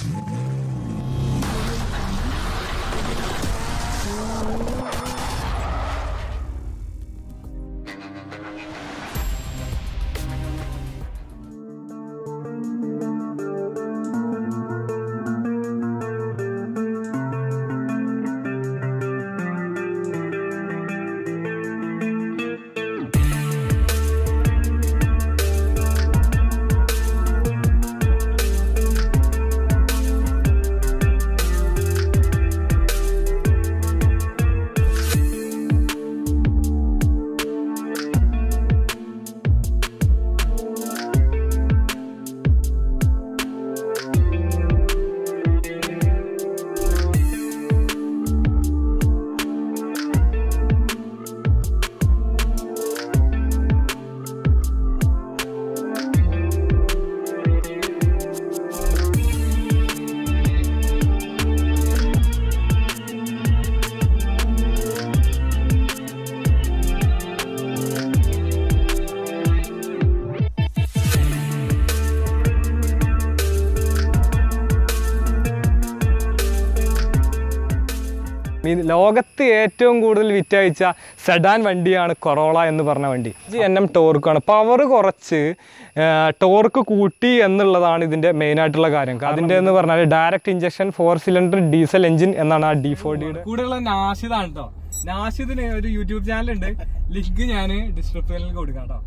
ഈ ലോകത്ത് ഏറ്റവും കൂടുതൽ വിറ്റഴിച്ച സെഡാൻ വണ്ടിയാണ് കൊറോള എന്ന് പറഞ്ഞ വണ്ടി ജി എൻ എം ടോർക്കാണ് പവർ കുറച്ച് ടോർക്ക് കൂട്ടി എന്നുള്ളതാണ് ഇതിൻ്റെ മെയിനായിട്ടുള്ള കാര്യം അതിൻ്റെ എന്ന് പറഞ്ഞാൽ direct injection four cylinder diesel engine എന്നാണ് ആ ഡി ഫോർ ഡിയുടെ കൂടെയുള്ള നാഷിദാണ് കേട്ടോ നാഷിദിന് ഒരു യൂട്യൂബ് ചാനൽ ഉണ്ട് ലിങ്ക് ഞാൻ ഡിസ്ക്രിപ്ഷനിൽ കൊടുക്കാം കേട്ടോ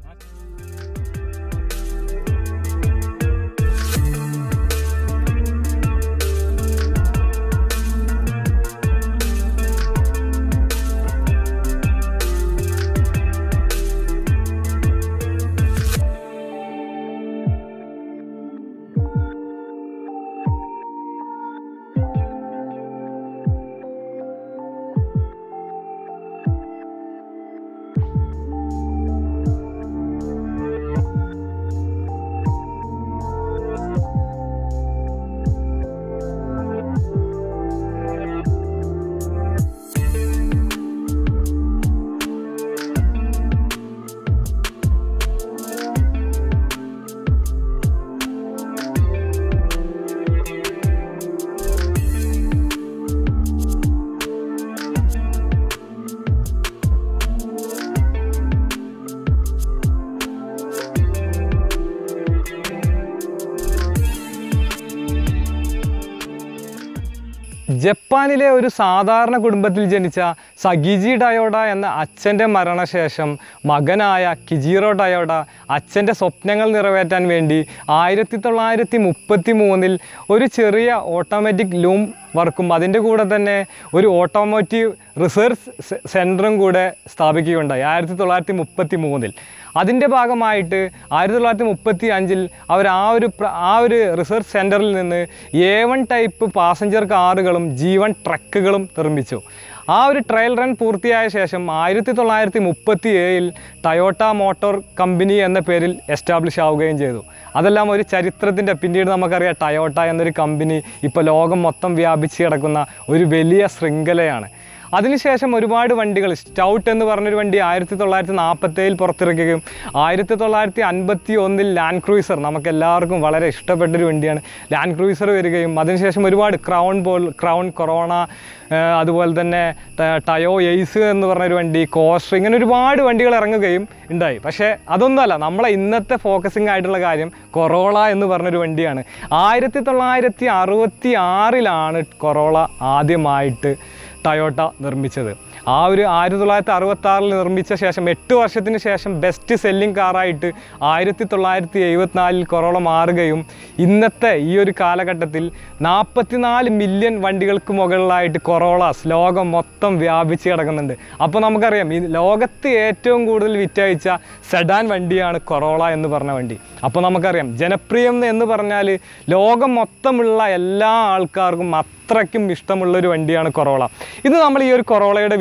ജപ്പാനിലെ ഒരു സാധാരണ കുടുംബത്തിൽ ജനിച്ച സഗിജി ഡയോഡ എന്ന അച്ഛൻ്റെ മരണശേഷം മകനായ കിജീറോ ഡയോഡ അച്ഛൻ്റെ സ്വപ്നങ്ങൾ നിറവേറ്റാൻ വേണ്ടി ആയിരത്തി തൊള്ളായിരത്തി മുപ്പത്തി മൂന്നിൽ ഒരു ചെറിയ ഓട്ടോമാറ്റിക് ലൂം വർക്കും അതിൻ്റെ കൂടെ തന്നെ ഒരു ഓട്ടോമോറ്റീവ് റിസർച്ച് സെൻറ്ററും കൂടെ സ്ഥാപിക്കുകയുണ്ടായി ആയിരത്തി തൊള്ളായിരത്തി മുപ്പത്തി മൂന്നിൽ അതിൻ്റെ ഭാഗമായിട്ട് ആയിരത്തി തൊള്ളായിരത്തി മുപ്പത്തി അഞ്ചിൽ അവർ ആ ഒരു പ്ര- ആ ഒരു റിസർച്ച് സെൻറ്ററിൽ നിന്ന് എ വൺ ടൈപ്പ് പാസഞ്ചർ കാറുകളും ജി വൺ ട്രക്കുകളും നിർമ്മിച്ചു ആ ഒരു ട്രയൽ റൺ പൂർത്തിയായ ശേഷം ആയിരത്തി തൊള്ളായിരത്തി മുപ്പത്തി ഏഴിൽ ടയോട്ട മോട്ടോർ കമ്പനി എന്ന പേരിൽ എസ്റ്റാബ്ലിഷ് ആവുകയും ചെയ്തു അതെല്ലാം ഒരു ചരിത്രത്തിൻ്റെ പിന്നീട് നമുക്കറിയാം ടയോട്ട എന്നൊരു കമ്പനി ഇപ്പോൾ ലോകം മൊത്തം വ്യാപിച്ച് കിടക്കുന്ന ഒരു വലിയ ശൃംഖലയാണ് അതിനുശേഷം ഒരുപാട് വണ്ടികൾ സ്റ്റൗട്ട് എന്ന് പറഞ്ഞൊരു വണ്ടി ആയിരത്തി തൊള്ളായിരത്തി നാൽപ്പത്തേഴിൽ പുറത്തിറക്കുകയും ആയിരത്തി തൊള്ളായിരത്തി അൻപത്തി ഒന്നിൽ ലാൻഡ് ക്രൂയിസർ നമുക്ക് എല്ലാവർക്കും വളരെ ഇഷ്ടപ്പെട്ടൊരു വണ്ടിയാണ് ലാൻഡ് ക്രൂയിസർ വരികയും അതിനുശേഷം ഒരുപാട് ക്രൗൺ പോൽ ക്രൗൺ കൊറോണ ആ, അതുപോലെ തന്നെ ട- ടയോ എയ്സ് എന്ന് പറഞ്ഞൊരു വണ്ടി കോസ്റ്റർ ഇങ്ങനെ ഒരുപാട് വണ്ടികൾ ഇറങ്ങുകയും ഉണ്ടായി പക്ഷേ അതൊന്നുമല്ല നമ്മളെ ഇന്നത്തെ ഫോക്കസിങ് ആയിട്ടുള്ള കാര്യം കൊറോള എന്ന് പറഞ്ഞൊരു വണ്ടിയാണ് ആയിരത്തി തൊള്ളായിരത്തി അറുപത്തി ആറിലാണ് കൊറോള ആദ്യമായിട്ട് ടയോട്ട നിർമ്മിച്ചത് ആ ഒരു ആയിരത്തി തൊള്ളായിരത്തി അറുപത്തി ആറിൽ നിർമ്മിച്ച ശേഷം എട്ട് വർഷത്തിന് ശേഷം ബെസ്റ്റ് സെല്ലിംഗ് കാറായിട്ട് ആയിരത്തി തൊള്ളായിരത്തി എഴുപത്തിനാലിൽ കൊറോള മാറുകയും ഇന്നത്തെ ഈ ഒരു കാലഘട്ടത്തിൽ നാൽപ്പത്തിനാല് മില്യൺ വണ്ടികൾക്ക് മുകളിലായിട്ട് കൊറോളാസ് ലോകം മൊത്തം വ്യാപിച്ച് കിടക്കുന്നുണ്ട് അപ്പോൾ നമുക്കറിയാം ഈ ലോകത്ത് ഏറ്റവും കൂടുതൽ വിറ്റഴിച്ച സെഡാൻ വണ്ടിയാണ് കൊറോള എന്ന് പറഞ്ഞ വണ്ടി അപ്പോൾ നമുക്കറിയാം ജനപ്രിയം എന്ന് പറഞ്ഞാൽ ലോകം മൊത്തമുള്ള എല്ലാ ആൾക്കാർക്കും അത്രയ്ക്കും ഇഷ്ടമുള്ളൊരു വണ്ടിയാണ് കൊറോള ഇത് നമ്മൾ ഈ ഒരു കൊറോളയുടെ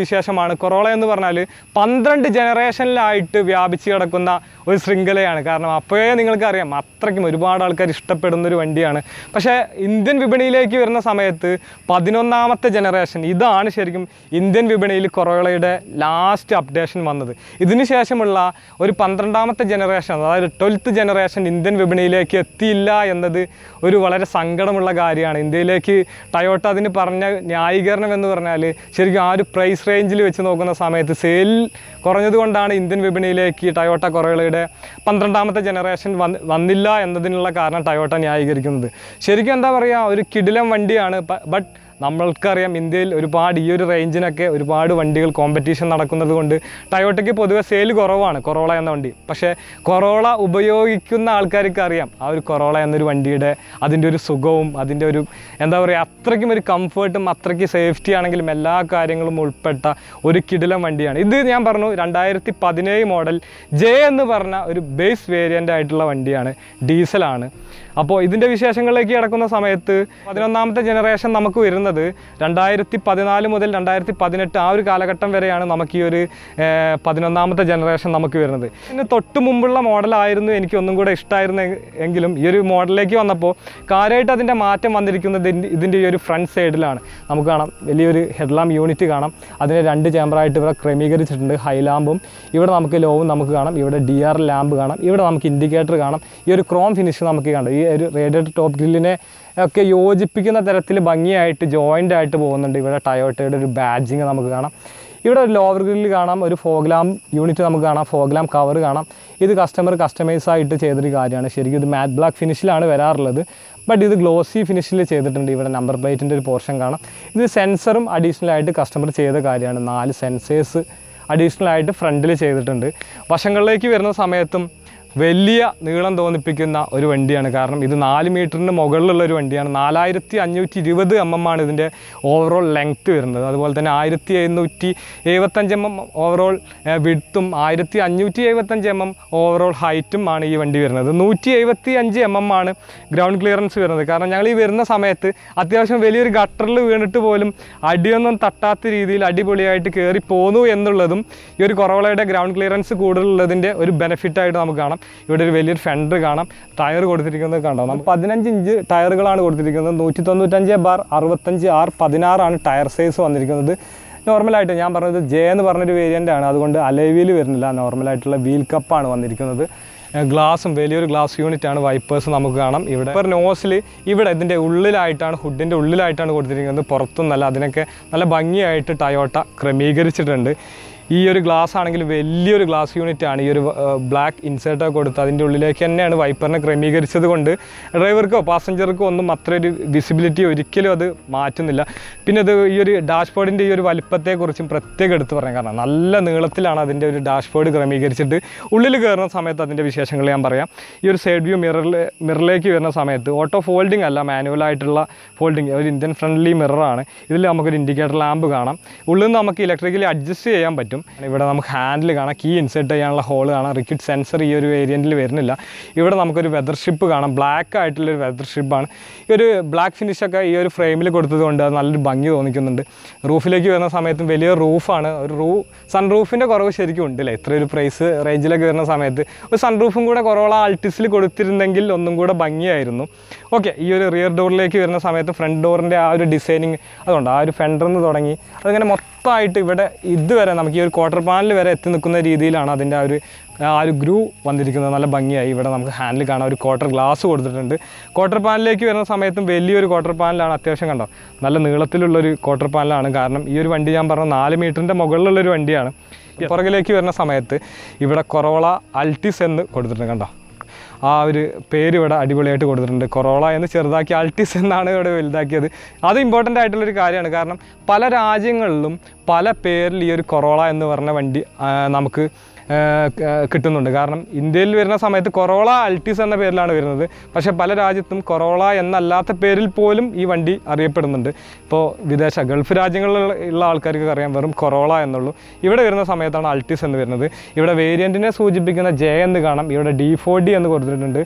വിശേഷമാണ് കൊറോള എന്ന് പറഞ്ഞാൽ പന്ത്രണ്ട് ജനറേഷനിലായിട്ട് വ്യാപിച്ച് കിടക്കുന്ന ഒരു ശൃംഖലയാണ് കാരണം അപ്പോഴേ നിങ്ങൾക്കറിയാം അത്രയ്ക്കും ഒരുപാട് ആൾക്കാർ ഇഷ്ടപ്പെടുന്ന ഒരു വണ്ടിയാണ് പക്ഷേ ഇന്ത്യൻ വിപണിയിലേക്ക് വരുന്ന സമയത്ത് പതിനൊന്നാമത്തെ ജനറേഷൻ ഇതാണ് ശരിക്കും ഇന്ത്യൻ വിപണിയിൽ കൊറോളയുടെ ലാസ്റ്റ് അപ്ഡേഷൻ വന്നത് ഇതിന് ശേഷമുള്ള ഒരു പന്ത്രണ്ടാമത്തെ ജനറേഷൻ അതായത് ട്വൽത്ത് ജനറേഷൻ ഇന്ത്യൻ വിപണിയിലേക്ക് എത്തിയില്ല എന്നത് ഒരു വളരെ സങ്കടമുള്ള കാര്യമാണ് ഇന്ത്യയിലേക്ക് ടയോട്ട അതിന് പറഞ്ഞ ന്യായീകരണം എന്ന് പറഞ്ഞാൽ ശരിക്കും ആ ഒരു പ്രൈസ് റേഞ്ചിൽ വെച്ച് നോക്കുന്ന സമയത്ത് സെയിൽ കുറഞ്ഞതുകൊണ്ടാണ് ഇന്ത്യൻ വിപണിയിലേക്ക് ടയോട്ട കൊറോളയുടെ പന്ത്രണ്ടാമത്തെ ജനറേഷൻ വന്ന് വന്നില്ല എന്നതിനുള്ള കാരണം ടയോട്ട ന്യായീകരിക്കുന്നത് ശരിക്കും എന്താ പറയുക ഒരു കിടിലം വണ്ടിയാണ് ബട്ട് നമ്മൾക്കറിയാം ഇന്ത്യയിൽ ഒരുപാട് ഈ ഒരു റേഞ്ചിനൊക്കെ ഒരുപാട് വണ്ടികൾ കോമ്പറ്റീഷൻ നടക്കുന്നത് കൊണ്ട് ടയോട്ടയ്ക്ക് പൊതുവെ സെയിൽ കുറവാണ് കൊറോള എന്ന വണ്ടി പക്ഷേ കൊറോള ഉപയോഗിക്കുന്ന ആൾക്കാർക്ക് അറിയാം ആ ഒരു കൊറോള എന്നൊരു വണ്ടിയുടെ അതിൻ്റെ ഒരു സുഖവും അതിൻ്റെ ഒരു എന്താ പറയുക അത്രയ്ക്കും ഒരു കംഫർട്ടും അത്രയ്ക്ക് സേഫ്റ്റി ആണെങ്കിലും എല്ലാ കാര്യങ്ങളും ഉൾപ്പെട്ട ഒരു കിടിലം വണ്ടിയാണ് ഇത് ഞാൻ പറഞ്ഞു രണ്ടായിരത്തി പതിനേഴ് മോഡൽ ജെ എന്ന് പറഞ്ഞ ഒരു ബേസ് വേരിയൻ്റ് ആയിട്ടുള്ള വണ്ടിയാണ് ഡീസലാണ് അപ്പോൾ ഇതിൻ്റെ വിശേഷങ്ങളിലേക്ക് കിടക്കുന്ന സമയത്ത് പതിനൊന്നാമത്തെ ജനറേഷൻ നമുക്ക് വരുന്നത് രണ്ടായിരത്തി പതിനാല് മുതൽ രണ്ടായിരത്തി പതിനെട്ട് ആ ഒരു കാലഘട്ടം വരെയാണ് നമുക്ക് ഈ ഒരു ഏർ, പതിനൊന്നാമത്തെ ജനറേഷൻ നമുക്ക് വരുന്നത് ഇതിന് തൊട്ട് മുമ്പുള്ള മോഡലായിരുന്നു എനിക്ക് ഒന്നും കൂടെ ഇഷ്ടമായിരുന്നു എങ്കിലും ഈ ഒരു മോഡലിലേക്ക് വന്നപ്പോൾ കാര്യമായിട്ട് അതിൻ്റെ മാറ്റം വന്നിരിക്കുന്നത് ഇതിൻ്റെ- ഇതിൻ്റെ ഈ ഒരു ഫ്രണ്ട് സൈഡിലാണ് നമുക്ക് കാണാം വലിയൊരു ഹെഡ്ലാമ്പ് യൂണിറ്റ് കാണാം അതിനെ രണ്ട് ചേമ്പറായിട്ട് ഇവിടെ ക്രമീകരിച്ചിട്ടുണ്ട് ഹൈ ലാമ്പും ഇവിടെ നമുക്ക് ലോവും നമുക്ക് കാണാം ഇവിടെ ഡി ആർ ലാമ്പ് കാണാം ഇവിടെ നമുക്ക് ഇൻഡിക്കേറ്റർ കാണാം ഈ ഒരു ക്രോം ഫിനിഷ് നമുക്ക് കാണാം ഈ ഒരു റേഡിയേറ്റർ ടോപ്പ് ഗ്രില്ലിനെ ഒക്കെ യോജിപ്പിക്കുന്ന തരത്തിൽ ഭംഗിയായിട്ട് ജോയിൻ്റ് ആയിട്ട് പോകുന്നുണ്ട് ഇവിടെ ടയോട്ടയുടെ ഒരു ബാഡ്ജിങ് നമുക്ക് കാണാം ഇവിടെ ഒരു ലോവർ ഗ്രില്ല് കാണാം ഒരു ഫോഗ്ലാം യൂണിറ്റ് നമുക്ക് കാണാം ഫോഗ്ലാം കവർ കാണാം ഇത് കസ്റ്റമർ കസ്റ്റമൈസ് ആയിട്ട് ചെയ്തൊരു കാര്യമാണ് ശരിക്കും ഇത് മാറ്റ് ബ്ലാക്ക് ഫിനിഷിലാണ് വരാറുള്ളത് ബട്ട് ഇത് ഗ്ലോസി ഫിനിഷിൽ ചെയ്തിട്ടുണ്ട് ഇവിടെ നമ്പർ പ്ലേറ്റിൻ്റെ ഒരു പോർഷൻ കാണാം ഇത് സെൻസറും അഡീഷണൽ ആയിട്ട് കസ്റ്റമർ ചെയ്ത കാര്യമാണ് നാല് സെൻസേഴ്സ് അഡീഷണൽ ആയിട്ട് ഫ്രണ്ടിൽ ചെയ്തിട്ടുണ്ട് വശങ്ങളിലേക്ക് വരുന്ന സമയത്തും വലിയ നീളം തോന്നിപ്പിക്കുന്ന ഒരു വണ്ടിയാണ് കാരണം ഇത് നാല് മീറ്ററിന് മുകളിലുള്ള ഒരു വണ്ടിയാണ് നാലായിരത്തി അഞ്ഞൂറ്റി ഇരുപത് എം എം ആണ് ഇതിൻ്റെ ഓവറോൾ ലെങ്ത്ത് വരുന്നത് അതുപോലെ തന്നെ ആയിരത്തി എഴുന്നൂറ്റി എഴുപത്തഞ്ച് എം എം ഓവറോൾ വിഡ്ത്തും ആയിരത്തി അഞ്ഞൂറ്റി എഴുപത്തഞ്ച് എം എം ഓവറോൾ ഹൈറ്റും ആണ് ഈ വണ്ടി വരുന്നത് നൂറ്റി എഴുപത്തി അഞ്ച് എം എം ആണ് ഗ്രൗണ്ട് ക്ലിയറൻസ് വരുന്നത് കാരണം ഞങ്ങൾ ഈ വരുന്ന സമയത്ത് അത്യാവശ്യം വലിയൊരു ഗട്ടറിൽ വീണിട്ട് പോലും അടിയൊന്നും തട്ടാത്ത രീതിയിൽ അടിപൊളിയായിട്ട് കയറി പോന്നു എന്നുള്ളതും ഈ ഒരു കൊറോളയുടെ ഗ്രൗണ്ട് ക്ലിയറൻസ് കൂടുതലുള്ളതിൻ്റെ ഒരു ബെനിഫിറ്റായിട്ട് നമുക്ക് കാണാം ഇവിടെ ഒരു വലിയൊരു ഫെൻഡർ കാണാം ടയർ കൊടുത്തിരിക്കുന്നത് കണ്ടോ നമുക്ക് പതിനഞ്ച് ഇഞ്ച് ടയറുകളാണ് കൊടുത്തിരിക്കുന്നത് നൂറ്റി തൊണ്ണൂറ്റഞ്ച് ബാർ അറുപത്തഞ്ച് ആർ പതിനാറാണ് ടയർ സൈസ് വന്നിരിക്കുന്നത് നോർമലായിട്ട് ഞാൻ പറഞ്ഞത് ജെ എന്ന് പറഞ്ഞൊരു വേരിയൻ്റ് ആണ് അതുകൊണ്ട് അലൈവീൽ വരുന്നില്ല നോർമലായിട്ടുള്ള വീൽ കപ്പാണ് വന്നിരിക്കുന്നത് ഗ്ലാസും വലിയൊരു ഗ്ലാസ് യൂണിറ്റ് ആണ് വൈപ്പേഴ്സ് നമുക്ക് കാണാം ഇവിടെ ഒരു നോസിൽ ഇവിടെ ഇതിൻ്റെ ഉള്ളിലായിട്ടാണ് ഹുഡിൻ്റെ ഉള്ളിലായിട്ടാണ് കൊടുത്തിരിക്കുന്നത് പുറത്തൊന്നല്ല അതിനൊക്കെ നല്ല ഭംഗിയായിട്ട് ടയോട്ട ക്രമീകരിച്ചിട്ടുണ്ട് ഈ ഒരു ഗ്ലാസ് ആണെങ്കിൽ വലിയൊരു ഗ്ലാസ് യൂണിറ്റ് ആണ് ഈ ഒരു ബ്ലാക്ക് ഇൻസേർട്ടൊക്കെ കൊടുത്ത് അതിൻ്റെ ഉള്ളിലേക്ക് തന്നെയാണ് വൈപ്പറിനെ ക്രമീകരിച്ചത് കൊണ്ട് ഡ്രൈവർക്കോ പാസഞ്ചർക്കോ ഒന്നും അത്ര ഒരു വിസിബിലിറ്റി ഒരിക്കലും അത് മാറ്റുന്നില്ല പിന്നെ അത് ഈ ഒരു ഡാഷ്ബോർഡിൻ്റെ ഈ ഒരു വലിപ്പത്തെക്കുറിച്ചും പ്രത്യേകം എടുത്ത് പറയാം കാരണം നല്ല നീളത്തിലാണ് അതിൻ്റെ ഒരു ഡാഷ്ബോർഡ് ക്രമീകരിച്ചിട്ട് ഉള്ളിൽ കയറുന്ന സമയത്ത് അതിൻ്റെ വിശേഷങ്ങൾ ഞാൻ പറയാം ഈ ഒരു സൈഡ് വ്യൂ മിററിൽ മിററിലേക്ക് വരുന്ന സമയത്ത് ഓട്ടോ ഫോൾഡിംഗ് അല്ല മാനുവൽ ആയിട്ടുള്ള ഫോൾഡിംഗ് ഒരു ഇന്ത്യൻ ഫ്രണ്ട്ലി മിററാണ് ഇതിൽ നമുക്കൊരു ഇൻഡിക്കേറ്റർ ലാമ്പ് കാണാം ഉള്ളിൽ നിന്ന് നമുക്ക് ഇലക്ട്രിക്കലി അഡ്ജസ്റ്റ് ചെയ്യാൻ പറ്റും ഇവിടെ നമുക്ക് ഹാൻഡിൽ കാണാം കീ ഇൻസേർട്ട് ചെയ്യാനുള്ള ഹോൾ കാണാം റിക്വിഡ് സെൻസർ ഈ ഒരു വേരിയൻറ്റിൽ വരുന്നില്ല ഇവിടെ നമുക്കൊരു വെതർ ഷിപ്പ് കാണാം ബ്ലാക്ക് ആയിട്ടുള്ളൊരു വെതർ ഷിപ്പാണ് ഈ ഒരു ബ്ലാക്ക് ഫിനിഷൊക്കെ ഈ ഒരു ഫ്രെയിമിൽ കൊടുത്തതുകൊണ്ട് അത് നല്ലൊരു ഭംഗി തോന്നിക്കുന്നുണ്ട് റൂഫിലേക്ക് വരുന്ന സമയത്തും വലിയ റൂഫാണ് ഒരു റൂ സൺ റൂഫിൻ്റെ കുറവ് ശരിക്കും ഉണ്ട് അല്ലേ ഇത്ര ഒരു പ്രൈസ് റേഞ്ചിലൊക്കെ വരുന്ന സമയത്ത് ഒരു സൺ റൂഫും കൂടെ കുറവുള്ള ആൾട്ടിസിൽ കൊടുത്തിരുന്നെങ്കിൽ ഒന്നും കൂടെ ഭംഗിയായിരുന്നു ഓക്കെ ഈ ഒരു റിയർ ഡോറിലേക്ക് വരുന്ന സമയത്ത് ഫ്രണ്ട് ഡോറിൻ്റെ ആ ഒരു ഡിസൈനിങ് അതുകൊണ്ട് ആ ഒരു ഫെൻഡറിന്ന് തുടങ്ങി അതിങ്ങനെ മൊത്തമായിട്ട് ഇവിടെ ഇതുവരെ നമുക്ക് ഈ ഒരു ക്വാർട്ടർ പാനൽ വരെ എത്തി നിൽക്കുന്ന രീതിയിലാണ് അതിൻ്റെ ആ ഒരു ആ ഒരു ഗ്രൂ വന്നിരിക്കുന്നത് നല്ല ഭംഗിയായി ഇവിടെ നമുക്ക് ഹാൻഡിൽ കാണാം ഒരു ക്വാർട്ടർ ഗ്ലാസ് കൊടുത്തിട്ടുണ്ട് ക്വാർട്ടർ പാനലിലേക്ക് വരുന്ന സമയത്തും വലിയൊരു ക്വാർട്ടർ പാനലാണ് അത്യാവശ്യം കണ്ടോ നല്ല നീളത്തിലുള്ളൊരു ക്വാർട്ടർ പാനലാണ് കാരണം ഈ ഒരു വണ്ടി ഞാൻ പറഞ്ഞ നാല് മീറ്ററിൻ്റെ മുകളിലുള്ളൊരു വണ്ടിയാണ് പുറകിലേക്ക് വരുന്ന സമയത്ത് ഇവിടെ കൊറോള അൾട്ടിസ് എന്ന് കൊടുത്തിട്ടുണ്ട് കണ്ടോ ആ ഒരു പേര് ഇവിടെ അടിപൊളിയായിട്ട് കൊടുത്തിട്ടുണ്ട് കൊറോള എന്ന് ചെറുതാക്കി അൾട്ടിസ് എന്നാണ് ഇവിടെ വലുതാക്കിയത് അത് ഇമ്പോർട്ടൻ്റ് ആയിട്ടുള്ളൊരു കാര്യമാണ് കാരണം പല രാജ്യങ്ങളിലും പല പേരിൽ ഈ ഒരു കൊറോള എന്ന് പറഞ്ഞ വണ്ടി ആ, നമുക്ക് ആ, ക- കിട്ടുന്നുണ്ട് കാരണം ഇന്ത്യയിൽ വരുന്ന സമയത്ത് കൊറോള അൾട്ടിസ് എന്ന പേരിലാണ് വരുന്നത് പക്ഷേ പല രാജ്യത്തും കൊറോള എന്നല്ലാത്ത പേരിൽ പോലും ഈ വണ്ടി അറിയപ്പെടുന്നുണ്ട് ഇപ്പോൾ വിദേശ ഗൾഫ് രാജ്യങ്ങളിലുള്ള ഉള്ള ആൾക്കാർക്ക് അറിയാം വെറും കൊറോള എന്നുള്ളൂ ഇവിടെ വരുന്ന സമയത്താണ് അൾട്ടിസ് എന്ന് വരുന്നത് ഇവിടെ വേരിയൻറ്റിനെ സൂചിപ്പിക്കുന്ന ജെ എന്ന് കാണാം ഇവിടെ ഡി ഫോർ ഡി എന്ന് കൊടുത്തിട്ടുണ്ട്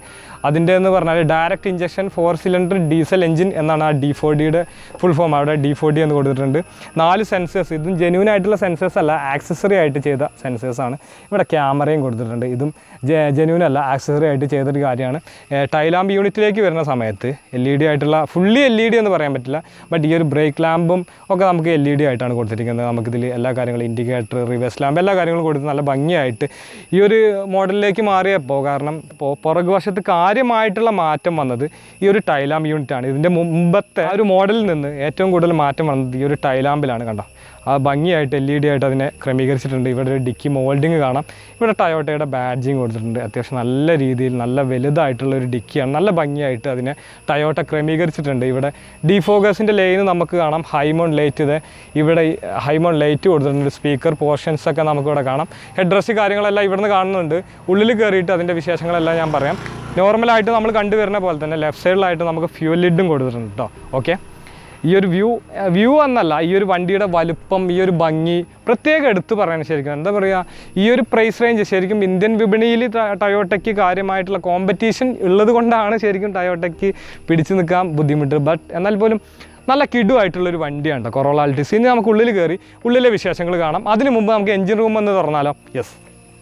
അതിൻ്റെ എന്ന് പറഞ്ഞാൽ direct injection four cylinder diesel engine എന്നാണ് ആ ഡി ഫോർ ഡിയുടെ ഫുൾ ഫോം അവിടെ ഡി ഫോർ ഡി എന്ന് കൊടുത്തിട്ടുണ്ട് നാല് സെൻസേഴ്സ് ഇതും ജെന്യൂൻ ആയിട്ടുള്ള സെൻസേഴ്സ് അല്ല ആക്സസറി ആയിട്ട് ചെയ്ത സെൻസേഴ്സ് ആണ് ഇവിടെ ക്യാമറയും കൊടുത്തിട്ടുണ്ട് ഇതും ജെന്യൂൻ അല്ല ആക്സസറി ആയിട്ട് ചെയ്തൊരു കാര്യമാണ് ടൈലാമ്പ് യൂണിറ്റിലേക്ക് വരുന്ന സമയത്ത് എൽ ഇ ഡി ആയിട്ടുള്ള ഫുള്ളി എൽ ഇ ഡി എന്ന് പറയാൻ പറ്റില്ല ബട്ട് ഈ ഒരു ബ്രേക്ക് ലാമ്പും ഒക്കെ നമുക്ക് എൽ ഇ ഡി ആയിട്ടാണ് കൊടുത്തിരിക്കുന്നത് നമുക്കിതിൽ എല്ലാ കാര്യങ്ങളും ഇൻഡിക്കേറ്റർ റിവേഴ്സ് ലാമ്പ് എല്ലാ കാര്യങ്ങളും കൊടുത്ത് നല്ല ഭംഗിയായിട്ട് ഈ ഒരു മോഡലിലേക്ക് മാറിയപ്പോൾ കാരണം ഇപ്പോൾ പുറകു വശത്ത് കാര്യമായിട്ടുള്ള മാറ്റം വന്നത് ഈ ഒരു ടൈലാമ്പ് യൂണിറ്റാണ് ഇതിൻ്റെ മുമ്പത്തെ ആ ഒരു മോഡലിൽ നിന്ന് ഏറ്റവും കൂടുതൽ മാറ്റം വന്നത് ഈ ഒരു ടൈലാമ്പിലാണ് കണ്ടോ ആ ഭംഗിയായിട്ട് എൽ ഇ ഡി ആയിട്ട് അതിനെ ക്രമീകരിച്ചിട്ടുണ്ട് ഇവിടെ ഒരു ഡിക്കി മോൾഡിങ് കാണാം ഇവിടെ ടയോട്ടയുടെ ബാഡ്ജിങ് കൊടുത്തിട്ടുണ്ട് അത്യാവശ്യം നല്ല രീതിയിൽ നല്ല വലുതായിട്ടുള്ള ഒരു ഡിക്കിയാണ് നല്ല ഭംഗിയായിട്ട് അതിനെ ടയോട്ട ക്രമീകരിച്ചിട്ടുണ്ട് ഇവിടെ ഡിഫോഗസിൻ്റെ ലൈന് നമുക്ക് കാണാം ഹൈമോൺ ലൈറ്റ് ഇത് ഇവിടെ ഹൈമോൺ ലൈറ്റ് കൊടുത്തിട്ടുണ്ട് സ്പീക്കർ പോർഷൻസ് ഒക്കെ നമുക്കിവിടെ കാണാം ഹെഡ് ഡ്രസ്സ് കാര്യങ്ങളെല്ലാം ഇവിടുന്ന് കാണുന്നുണ്ട് ഉള്ളിൽ കയറിയിട്ട് അതിൻ്റെ വിശേഷങ്ങളെല്ലാം ഞാൻ പറയാം നോർമലായിട്ട് നമ്മൾ കണ്ടുവരുന്ന പോലെ തന്നെ ലെഫ്റ്റ് സൈഡിലായിട്ട് നമുക്ക് ഫ്യൂൽ ലിഡും കൊടുത്തിട്ടുണ്ട് കേട്ടോ ഓക്കെ ഈ ഒരു വ്യൂ വ്യൂ എന്നല്ല ഈ ഒരു വണ്ടിയുടെ വലുപ്പം ഈ ഒരു ഭംഗി പ്രത്യേകം എടുത്തു പറയണം ശരിക്കും എന്താ പറയുക ഈ ഒരു പ്രൈസ് റേഞ്ച് ശരിക്കും ഇന്ത്യൻ വിപണിയിൽ ട- ടയോട്ടയ്ക്ക് കാര്യമായിട്ടുള്ള കോമ്പറ്റീഷൻ ഉള്ളത് കൊണ്ടാണ് ശരിക്കും ടയോട്ടയ്ക്ക് പിടിച്ചു നിൽക്കാൻ ബുദ്ധിമുട്ട് ബട്ട് എന്നാൽ പോലും നല്ല കിടുവായിട്ടുള്ളൊരു വണ്ടിയാണ് കേട്ടോ കൊറോള ആൾട്ടിസ് ഇനി നമുക്ക് ഉള്ളിൽ കയറി ഉള്ളിലെ വിശേഷങ്ങൾ കാണാം അതിന് മുമ്പ് നമുക്ക് എഞ്ചിൻ റൂം എന്ന് തുറന്നാലോ യെസ്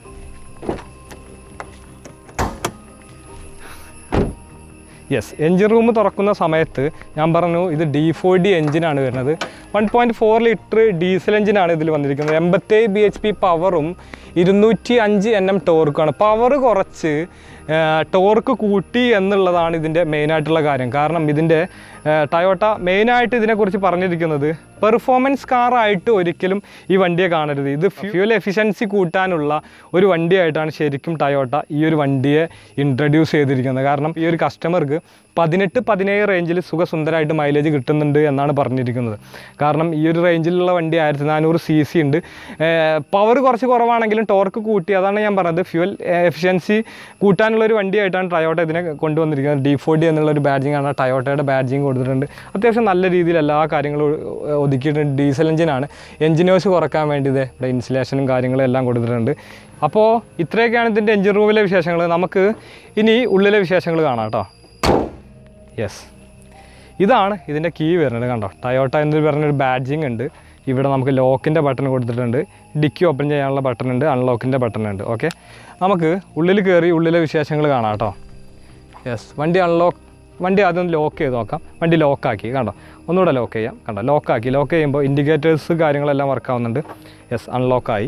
യെസ് എഞ്ചിൻ റൂം തുറക്കുന്ന സമയത്ത് ഞാൻ പറഞ്ഞു ഇത് ഡി ഫോർ ഡി എഞ്ചിനാണ് വരുന്നത് one point four litre diesel എഞ്ചിനാണ് ഇതിൽ വന്നിരിക്കുന്നത് എൺപത്തേഴ് ബി എച്ച് പി പവറും ഇരുന്നൂറ്റി അഞ്ച് എൻ എം ടോർക്കാണ് പവർ കുറച്ച് ടോർക്ക് കൂട്ടി എന്നുള്ളതാണ് ഇതിൻ്റെ മെയിനായിട്ടുള്ള കാര്യം കാരണം ഇതിൻ്റെ ടയോട്ട മെയിനായിട്ട് ഇതിനെക്കുറിച്ച് പറഞ്ഞിരിക്കുന്നത് പെർഫോമൻസ് കാറായിട്ട് ഒരിക്കലും ഈ വണ്ടിയെ കാണരുത് ഇത് ഫ്യൂൽ എഫിഷ്യൻസി കൂട്ടാനുള്ള ഒരു വണ്ടിയായിട്ടാണ് ശരിക്കും ടയോട്ട ഈ ഒരു വണ്ടിയെ ഇൻട്രൊഡ്യൂസ് ചെയ്തിരിക്കുന്നത് കാരണം ഈ ഒരു കസ്റ്റമർക്ക് പതിനെട്ട് പതിനേഴ് റേഞ്ചിൽ സുഖസുന്ദരമായിട്ട് മൈലേജ് കിട്ടുന്നുണ്ട് എന്നാണ് പറഞ്ഞിരിക്കുന്നത് കാരണം ഈ ഒരു റേഞ്ചിലുള്ള വണ്ടി ആയിരത്തി നാനൂറ് സി സി ഉണ്ട് പവർ കുറച്ച് കുറവാണെങ്കിലും ടോർക്ക് കൂട്ടി അതാണ് ഞാൻ പറഞ്ഞത് ഫ്യൂൽ എഫിഷ്യൻസി കൂട്ടാനുള്ള ഒരു വണ്ടിയായിട്ടാണ് ടയോട്ട ഇതിനെ കൊണ്ടുവന്നിരിക്കുന്നത് ഡി ഫോർ ഡി എന്നുള്ള ഒരു ബാഡ്ജിങ് ആണ് ടയോട്ടയുടെ ബാഡ്ജിങ് കൊടുത്തിട്ടുണ്ട് അത്യാവശ്യം നല്ല രീതിയിൽ എല്ലാ കാര്യങ്ങളും ഒ- ഒതുക്കിയിട്ടുണ്ട് ഡീസൽ എഞ്ചിനാണ് എഞ്ചിനേഴ്സ് കുറക്കാൻ വേണ്ടി ഇത് ഇവിടെ ഇൻസുലേഷനും കാര്യങ്ങളും എല്ലാം കൊടുത്തിട്ടുണ്ട് അപ്പോൾ ഇത്രയൊക്കെയാണ് ഇതിൻ്റെ എഞ്ചിൻ റൂമിലെ വിശേഷങ്ങൾ നമുക്ക് ഇനി ഉള്ളിലെ വിശേഷങ്ങൾ കാണാം കേട്ടോ യെസ് ഇതാണ് ഇതിൻ്റെ കീ വരുന്നത് കണ്ടോ ടയോട്ട എന്ന് പറഞ്ഞൊരു ബാഡ്ജിങ് ഉണ്ട് ഇവിടെ നമുക്ക് ലോക്കിൻ്റെ ബട്ടൺ കൊടുത്തിട്ടുണ്ട് ഡിക്കി ഓപ്പൺ ചെയ്യാനുള്ള ബട്ടൺ ഉണ്ട് അൺലോക്കിൻ്റെ ബട്ടൺ ഉണ്ട് ഓക്കെ നമുക്ക് ഉള്ളിൽ കയറി ഉള്ളിലെ വിശേഷങ്ങൾ കാണാം കേട്ടോ യെസ് വണ്ടി അൺലോക്ക് വണ്ടി ആദ്യം ലോക്ക് ചെയ്ത് നോക്കാം വണ്ടി ലോക്കാക്കി കണ്ടോ ഒന്നുകൂടെ ലോക്ക് ചെയ്യാം കണ്ടോ ലോക്കാക്കി ലോക്ക് ചെയ്യുമ്പോൾ ഇൻഡിക്കേറ്റേഴ്സ് കാര്യങ്ങളെല്ലാം വർക്ക് ആവുന്നുണ്ട് യെസ് അൺലോക്കായി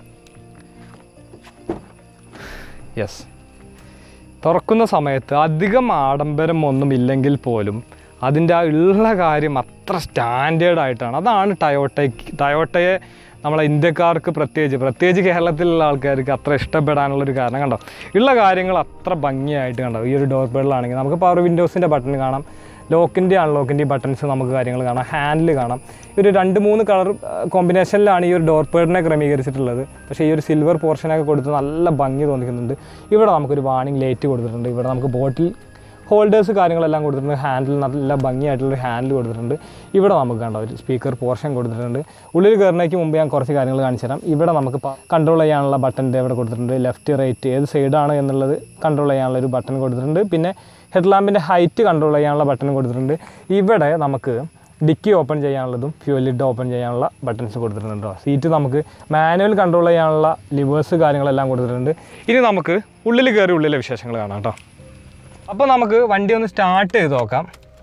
യെസ് തുറക്കുന്ന സമയത്ത് അധികം ആഡംബരം ഒന്നും ഇല്ലെങ്കിൽ പോലും അതിൻ്റെ ആ ഉള്ള കാര്യം അത്ര സ്റ്റാൻഡേർഡ് ആയിട്ടാണ് അതാണ് ടയോട്ടയ്ക്ക് ടയോട്ടയെ നമ്മളെ ഇന്ത്യക്കാർക്ക് പ്രത്യേകിച്ച് പ്രത്യേകിച്ച് കേരളത്തിലുള്ള ആൾക്കാർക്ക് അത്ര ഇഷ്ടപ്പെടാനുള്ളൊരു കാരണം കണ്ടോ ഉള്ള കാര്യങ്ങൾ അത്ര ഭംഗിയായിട്ട് കണ്ടോ ഈ ഒരു ഡോർ ബെഡിലാണെങ്കിൽ നമുക്ക് പവർ വിൻഡോസിൻ്റെ ബട്ടൺ കാണാം ലോക്കിൻ്റെ അൺലോക്കിൻ്റെ ബട്ടൺസ് നമുക്ക് കാര്യങ്ങൾ കാണാം ഹാൻഡിൽ കാണാം ഒരു രണ്ട് മൂന്ന് കളർ കോമ്പിനേഷനിലാണ് ഈ ഒരു ഡോർ പേഡിനെ ക്രമീകരിച്ചിട്ടുള്ളത് പക്ഷേ ഈ ഒരു സിൽവർ പോർഷനൊക്കെ കൊടുത്ത് നല്ല ഭംഗി തോന്നിക്കുന്നുണ്ട് ഇവിടെ നമുക്കൊരു വാണിംഗ് ലൈറ്റ് കൊടുത്തിട്ടുണ്ട് ഇവിടെ നമുക്ക് ബോട്ടിൽ ഹോൾഡേഴ്സ് കാര്യങ്ങളെല്ലാം കൊടുത്തിട്ടുണ്ട് ഹാൻഡിൽ നല്ല ഭംഗിയായിട്ടുള്ളൊരു ഹാൻഡിൽ കൊടുത്തിട്ടുണ്ട് ഇവിടെ നമുക്ക് കണ്ടോ ഒരു സ്പീക്കർ പോർഷൻ കൊടുത്തിട്ടുണ്ട് ഉള്ളിൽ കയറുന്നതിന് മുമ്പ് ഞാൻ കുറച്ച് കാര്യങ്ങൾ കാണിച്ചു തരാം ഇവിടെ നമുക്ക് കൺട്രോൾ ചെയ്യാനുള്ള ബട്ടൻ്റെ ഇവിടെ കൊടുത്തിട്ടുണ്ട് ലെഫ്റ്റ് റൈറ്റ് ഏത് സൈഡാണ് എന്നുള്ളത് കൺട്രോൾ ചെയ്യാനുള്ള ഒരു ബട്ടൺ കൊടുത്തിട്ടുണ്ട് പിന്നെ ഹെഡ് ലാമ്പിൻ്റെ ഹൈറ്റ് കൺട്രോൾ ചെയ്യാനുള്ള ബട്ടൺ കൊടുത്തിട്ടുണ്ട് ഇവിടെ നമുക്ക് ഡിക്കി ഓപ്പൺ ചെയ്യാനുള്ളതും ഫ്യൂൽ ലിഡ് ഓപ്പൺ ചെയ്യാനുള്ള ബട്ടൺസ് കൊടുത്തിട്ടുണ്ട് കേട്ടോ സീറ്റ് നമുക്ക് മാനുവൽ കൺട്രോൾ ചെയ്യാനുള്ള ലിവേഴ്സ് കാര്യങ്ങളെല്ലാം കൊടുത്തിട്ടുണ്ട് ഇനി നമുക്ക് ഉള്ളിൽ കയറി ഉള്ളിലെ വിശേഷങ്ങൾ കാണാം കേട്ടോ അപ്പോൾ നമുക്ക് വണ്ടി ഒന്ന് സ്റ്റാർട്ട് ചെയ്ത് നോക്കാം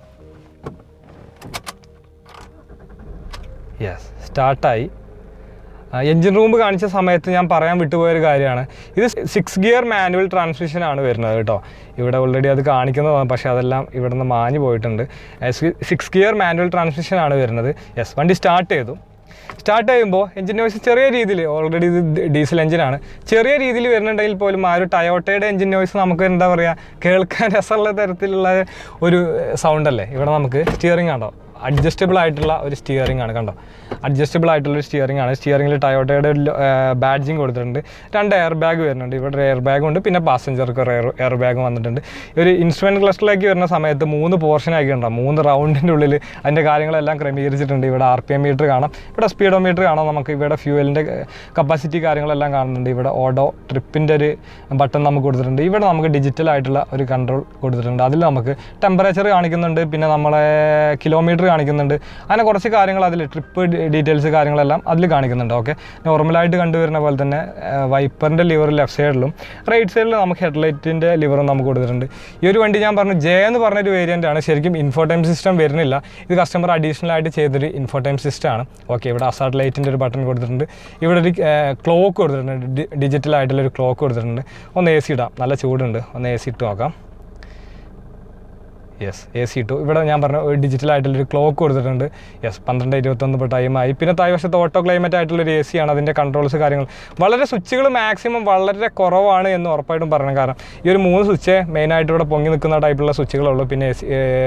യെസ് സ്റ്റാർട്ടായി എൻജിൻ റൂം കാണിച്ച സമയത്ത് ഞാൻ പറയാൻ വിട്ടുപോയൊരു കാര്യമാണ് ഇത് സിക്സ് ഗിയർ മാനുവൽ ട്രാൻസ്മിഷൻ ആണ് വരുന്നത് കേട്ടോ ഇവിടെ ഓൾറെഡി അത് കാണിക്കുന്നതാണ് പക്ഷേ അതെല്ലാം ഇവിടെ നിന്ന് മാഞ്ഞു പോയിട്ടുണ്ട് സിക്സ് ഗിയർ മാനുവൽ ട്രാൻസ്മിഷൻ ആണ് വരുന്നത് യെസ് വണ്ടി സ്റ്റാർട്ട് ചെയ്തു സ്റ്റാർട്ട് ചെയ്യുമ്പോൾ എഞ്ചിൻ നോയ്സ് ചെറിയ രീതിയിൽ ഓൾറെഡി ഇത് ഡീസൽ എഞ്ചിനാണ് ചെറിയ രീതിയിൽ വരുന്നുണ്ടെങ്കിൽ പോലും ആ ഒരു ടയോട്ടയുടെ എഞ്ചിൻ നോയ്സ് നമുക്ക് എന്താ പറയുക കേൾക്കാൻ രസമുള്ള തരത്തിലുള്ള ഒരു സൗണ്ട് അല്ലേ ഇവിടെ നമുക്ക് സ്റ്റിയറിംഗ് ആണോ അഡ്ജസ്റ്റബിൾ ആയിട്ടുള്ള ഒരു സ്റ്റിയറിംഗ് ആണ് കണ്ടോ അഡ്ജസ്റ്റബിൾ ആയിട്ടുള്ള ഒരു സ്റ്റിയറിംഗ് ആണ് സ്റ്റിയറിംഗിൽ ടയോട്ടയുടെ ബാഡ്ജിങ് കൊടുത്തിട്ടുണ്ട് രണ്ട് എയർ ബാഗ് വരുന്നുണ്ട് ഇവിടെ ഒരു എയർ ബാഗ് ഉണ്ട് പിന്നെ പാസഞ്ചർക്ക് ഒരു എയർ എയർ ബാഗ് വന്നിട്ടുണ്ട് ഈ ഒരു ഇൻസ്ട്രുമെൻറ്റ് ക്ലസ്റ്ററിലേക്ക് വരുന്ന സമയത്ത് മൂന്ന് പോർഷൻ ആക്കി ഉണ്ടാവും മൂന്ന് റൗണ്ടിൻ്റെ ഉള്ളിൽ അതിൻ്റെ കാര്യങ്ങളെല്ലാം ക്രമീകരിച്ചിട്ടുണ്ട് ഇവിടെ ആർ പി എം മീറ്റർ കാണാം ഇവിടെ സ്പീഡോമീറ്റർ കാണാം നമുക്ക് ഇവിടെ ഫ്യൂവലിൻ്റെ കപ്പാസിറ്റി കാര്യങ്ങളെല്ലാം കാണുന്നുണ്ട് ഇവിടെ ഓഡോ ട്രിപ്പിൻ്റെ ഒരു ബട്ടൺ നമുക്ക് കൊടുത്തിട്ടുണ്ട് ഇവിടെ നമുക്ക് ഡിജിറ്റൽ ആയിട്ടുള്ള ഒരു കൺട്രോൾ കൊടുത്തിട്ടുണ്ട് അതിൽ നമുക്ക് ടെമ്പറേച്ചർ കാണിക്കുന്നുണ്ട് പിന്നെ നമ്മളെ കിലോമീറ്റർ കാണിക്കുന്നുണ്ട് അങ്ങനെ കുറച്ച് കാര്യങ്ങൾ അതിൽ ട്രിപ്പ് ഡീറ്റെയിൽസ് കാര്യങ്ങളെല്ലാം അതിൽ കാണിക്കുന്നുണ്ട് ഓക്കെ നോർമലായിട്ട് കണ്ടുവരുന്ന പോലെ തന്നെ വൈപ്പറിൻ്റെ ലിവർ ലെഫ്റ്റ് സൈഡിലും റൈറ്റ് സൈഡിൽ നമുക്ക് ഹെഡ്ലൈറ്റിൻ്റെ ലിവറും നമുക്ക് കൊടുത്തിട്ടുണ്ട് ഈ ഒരു വണ്ടി ഞാൻ പറഞ്ഞു ജെ എന്ന് പറഞ്ഞൊരു വേരിയൻ്റ് ആണ് ശരിക്കും ഇൻഫോടൈം സിസ്റ്റം വരുന്നില്ല ഇത് കസ്റ്റമർ അഡീഷണൽ ആയിട്ട് ചെയ്തൊരു ഇൻഫോടൈം സിസ്റ്റം ആണ് ഓക്കെ ഇവിടെ അസാർട്ട് ലൈറ്റിൻ്റെ ഒരു ബട്ടൺ കൊടുത്തിട്ടുണ്ട് ഇവിടെ ഒരു ക്ലോക്ക് കൊടുത്തിട്ടുണ്ട് ഡിജിറ്റൽ ആയിട്ടുള്ള ഒരു ക്ലോക്ക് കൊടുത്തിട്ടുണ്ട് ഒന്ന് എ സി ഇടാം നല്ല ചൂടുണ്ട് ഒന്ന് എ സി ഇട്ട് നോക്കാം യെസ് എ സി ടു ഇവിടെ ഞാൻ പറഞ്ഞ ഒരു ഡിജിറ്റൽ ആയിട്ടുള്ളൊരു ക്ലോക്ക് കൊടുത്തിട്ടുണ്ട് യെസ് പന്ത്രണ്ട് ഇരുപത്തൊന്ന് ഇപ്പോൾ ടൈമായി പിന്നെ താഴ്വശത്ത് ഓട്ടോ ക്ലൈമറ്റ് ആയിട്ടുള്ളൊരു എ സി ആണ് അതിൻ്റെ കൺട്രോൾസ് കാര്യങ്ങൾ വളരെ സ്വിച്ചുകൾ മാക്സിമം വളരെ കുറവാണ് എന്ന് ഉറപ്പായിട്ടും പറയണം കാരണം ഈ ഒരു മൂന്ന് സ്വിച്ച് മെയിനായിട്ട് ഇവിടെ പൊങ്ങി നിൽക്കുന്ന ടൈപ്പുള്ള സ്വിച്ചുകളുള്ളൂ പിന്നെ എ സി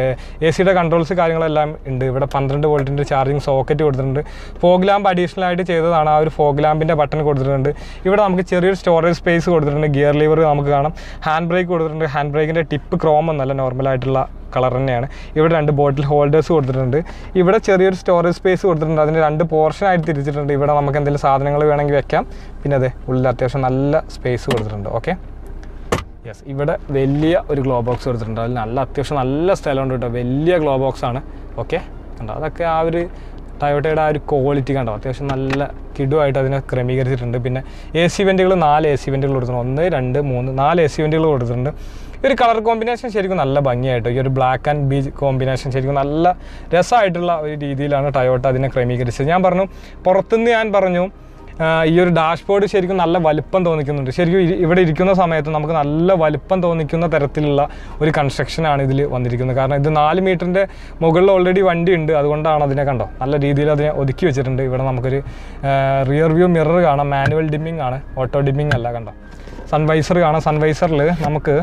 എ സിയുടെ കൺട്രോൾസ് കാര്യങ്ങളെല്ലാം ഉണ്ട് ഇവിടെ പന്ത്രണ്ട് വോൾട്ടിൻ്റെ ചാർജിങ് സോക്കറ്റ് കൊടുത്തിട്ടുണ്ട് ഫോഗ് ലാമ്പ് അഡീഷണൽ ആയിട്ട് ചെയ്തതാണ് ആ ഒരു ഫോഗ് ലാമ്പിൻ്റെ ബട്ടൺ കൊടുത്തിട്ടുണ്ട് ഇവിടെ നമുക്ക് ചെറിയൊരു സ്റ്റോറേജ് സ്പേസ് കൊടുത്തിട്ടുണ്ട് ഗിയർ ലിവർ നമുക്ക് കാണാം ഹാൻഡ് ബ്രേക്ക് കൊടുത്തിട്ടുണ്ട് ഹാൻഡ് ബ്രേക്കിൻ്റെ ടിപ്പ് ക്രോം എന്നല്ല നോർമലായിട്ടുള്ള കളർ തന്നെയാണ് ഇവിടെ രണ്ട് ബോട്ടിൽ ഹോൾഡേഴ്സ് കൊടുത്തിട്ടുണ്ട് ഇവിടെ ചെറിയൊരു സ്റ്റോറേജ് സ്പേസ് കൊടുത്തിട്ടുണ്ട് അതിന് രണ്ട് പോർഷനായിട്ട് തിരിച്ചിട്ടുണ്ട് ഇവിടെ നമുക്ക് എന്തെങ്കിലും സാധനങ്ങൾ വേണമെങ്കിൽ വെക്കാം പിന്നെ അതെ ഉള്ളിൽ അത്യാവശ്യം നല്ല സ്പേസ് കൊടുത്തിട്ടുണ്ട് ഓക്കെ യെസ് ഇവിടെ വലിയ ഒരു ഗ്ലോ ബോക്സ് കൊടുത്തിട്ടുണ്ട് അതിൽ നല്ല അത്യാവശ്യം നല്ല സ്ഥലമുണ്ട് കേട്ടോ വലിയ ഗ്ലോ ബോക്സ് ആണ് ഓക്കെ കണ്ടോ അതൊക്കെ ആ ഒരു ടയോട്ടയുടെ ആ ഒരു ക്വാളിറ്റി കണ്ടോ അത്യാവശ്യം നല്ല കിടുവായിട്ട് അതിനെ ക്രമീകരിച്ചിട്ടുണ്ട് പിന്നെ എ സി വെൻറ്റുകൾ നാല് എ സി വെൻറ്റുകൾ കൊടുത്തിട്ടുണ്ട് ഒന്ന് രണ്ട് മൂന്ന് നാല് എ സി വെൻറ്റുകൾ കൊടുത്തിട്ടുണ്ട് ഈ ഒരു കളർ കോമ്പിനേഷൻ ശരിക്കും നല്ല ഭംഗിയായിട്ട് ഈ ഒരു ബ്ലാക്ക് ആൻഡ് ബീച്ച് കോമ്പിനേഷൻ ശരിക്കും നല്ല രസമായിട്ടുള്ള ഒരു രീതിയിലാണ് ടയോട്ട അതിനെ ക്രമീകരിച്ചത് ഞാൻ പറഞ്ഞു പുറത്തുനിന്ന് ഞാൻ പറഞ്ഞു ആ, ഈ ഒരു ഡാഷ്ബോർഡ് ശരിക്കും നല്ല വലുപ്പം തോന്നിക്കുന്നുണ്ട് ശരിക്കും ഇ- ഇവിടെ ഇരിക്കുന്ന സമയത്ത് നമുക്ക് നല്ല വലുപ്പം തോന്നിക്കുന്ന തരത്തിലുള്ള ഒരു കൺസ്ട്രക്ഷനാണ് ഇതിൽ വന്നിരിക്കുന്നത് കാരണം ഇത് നാല് മീറ്ററിൻ്റെ മുകളിൽ ഓൾറെഡി വണ്ടി ഉണ്ട് അതുകൊണ്ടാണ് അതിനെ കണ്ടോ നല്ല രീതിയിൽ അതിനെ ഒതുക്കി വെച്ചിട്ടുണ്ട് ഇവിടെ നമുക്കൊരു റിയർ വ്യൂ മിറർ കാണാം മാനുവൽ ഡിമ്മിങ് ആണ് ഓട്ടോ ഡിമ്മിങ് അല്ല കണ്ടോ സൺവൈസർ കാണാം സൺവൈസറിൽ നമുക്ക്